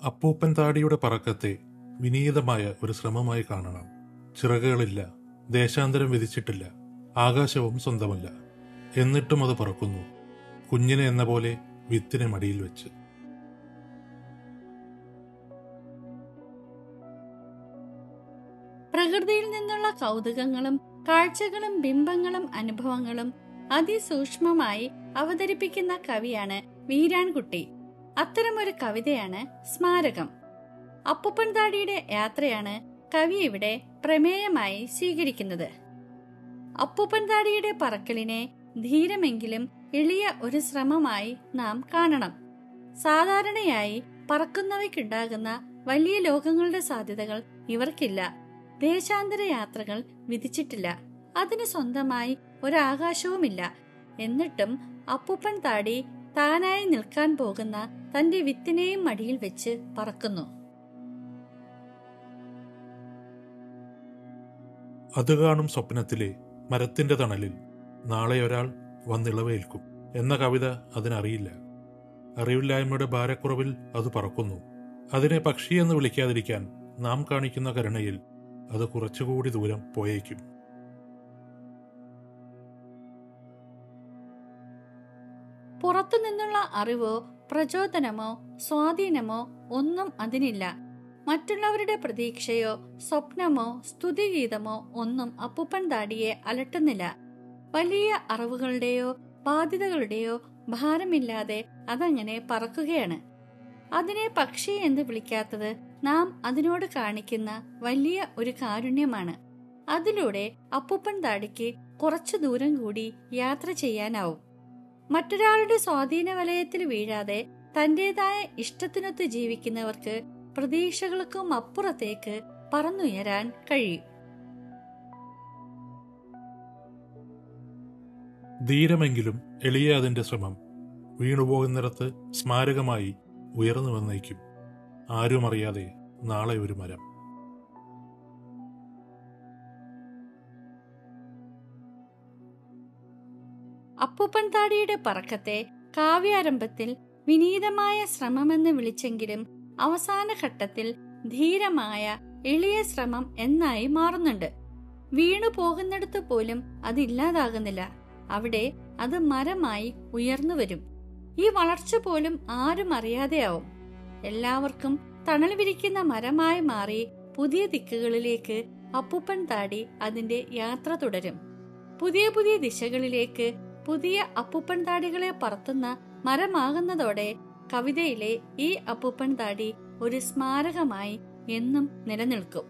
അപ്പൂപ്പൻ താടിയുടെ പറക്കത്തെ വിനീതമായ ഒരു ശ്രമമായി കാണണം ചിറകുകളില്ല ദേശാന്തരം വിധിച്ചിട്ടില്ല ആകാശവും സ്വന്തമല്ല എന്നിട്ടും അത് പറക്കുന്നു കുഞ്ഞിനെ എന്ന പോലെ വിത്തിനെ മടിയിൽ വെച്ച് പ്രകൃതിയിൽ നിന്നുള്ള കൗതുകങ്ങളും കാഴ്ചകളും ബിംബങ്ങളും അനുഭവങ്ങളും അതിസൂക്ഷ്മമായി അവതരിപ്പിക്കുന്ന കവിയാണ് വീരാൻകുട്ടി അത്തരമൊരു കവിതയാണ് സ്മാരകം അപ്പുപ്പൻ താടിയുടെ യാത്രയാണ് കവി ഇവിടെ പ്രമേയമായി സ്വീകരിക്കുന്നത് അപ്പുപ്പൻ താടിയുടെ പറക്കലിനെ ധീരമെങ്കിലും എളിയ ഒരു ശ്രമമായി നാം കാണണം സാധാരണയായി പറക്കുന്നവയ്ക്കുണ്ടാകുന്ന വലിയ ലോകങ്ങളുടെ സാധ്യതകൾ ഇവർക്കില്ല ദേശാന്തര യാത്രകൾ വിധിച്ചിട്ടില്ല അതിന് സ്വന്തമായി ഒരാകാശവുമില്ല എന്നിട്ടും അപ്പുപ്പൻ താടി താനായി നിൽക്കാൻ പോകുന്ന തന്റെ വിത്തിനെയും മടിയിൽ വെച്ച് പറക്കുന്നു അത് കാണും സ്വപ്നത്തിലെ മരത്തിന്റെ തണലിൽ നാളെ ഒരാൾ വന്നിളവേൽക്കും എന്ന കവിത അതിനറിയില്ല അറിവില്ലായ്മയുടെ ഭാരക്കുറവിൽ അത് പറക്കുന്നു അതിനെ പക്ഷി എന്ന് വിളിക്കാതിരിക്കാൻ നാം കാണിക്കുന്ന കരുണയിൽ അത് കുറച്ചുകൂടി ദൂരം പോയേക്കും പുറത്തു നിന്നുള്ള അറിവോ പ്രചോദനമോ സ്വാധീനമോ ഒന്നും അതിനില്ല മറ്റുള്ളവരുടെ പ്രതീക്ഷയോ സ്വപ്നമോ സ്തുതിഗീതമോ ഒന്നും അപ്പുപ്പൻ താടിയെ അലട്ടുന്നില്ല വലിയ അറിവുകളുടെയോ ബാധ്യതകളുടെയോ ഭാരമില്ലാതെ അതങ്ങനെ പറക്കുകയാണ് അതിനെ പക്ഷി എന്ന് വിളിക്കാത്തത് നാം അതിനോട് കാണിക്കുന്ന വലിയ ഒരു കാരുണ്യമാണ് അതിലൂടെ അപ്പുപ്പൻ താടിക്ക് കുറച്ചു ദൂരം കൂടി യാത്ര ചെയ്യാനാവും മറ്റൊരാളുടെ സ്വാധീന വലയത്തിൽ വീഴാതെ തന്റേതായ ഇഷ്ടത്തിനൊത്ത് ജീവിക്കുന്നവർക്ക് പ്രതീക്ഷകൾക്കും അപ്പുറത്തേക്ക് പറന്നുയരാൻ കഴിയും ധീരമെങ്കിലും എളിയ അതിന്റെ ശ്രമം വീണുപോകുന്നിടത്ത് സ്മാരകമായി ഉയർന്നു വന്നേക്കും ആരും അറിയാതെ നാളെ ഒരു മരം അപ്പൂപ്പൻ താടിയുടെ പറക്കത്തെ കാവ്യാരംഭത്തിൽ വിനീതമായ ശ്രമമെന്ന് വിളിച്ചെങ്കിലും അവസാന ഘട്ടത്തിൽ ധീരമായ എളിയ ശ്രമം എന്നായി മാറുന്നുണ്ട് വീണു പോകുന്നിടത്ത് പോലും അതില്ലാതാകുന്നില്ല അവിടെ അത് മരമായി ഉയർന്നു വരും ഈ വളർച്ച പോലും ആരും അറിയാതെയാവും എല്ലാവർക്കും തണൽ വിരിക്കുന്ന മരമായി മാറി പുതിയ ദിക്കുകളിലേക്ക് അപ്പൂപ്പൻ താടി അതിന്റെ യാത്ര തുടരും പുതിയ പുതിയ ദിശകളിലേക്ക് പുതിയ അപ്പൂപ്പൻ താടികളെ പറത്തുന്ന മരമാകുന്നതോടെ കവിതയിലെ ഈ അപ്പൂപ്പൻ താടി ഒരു സ്മാരകമായി എന്നും നിലനിൽക്കും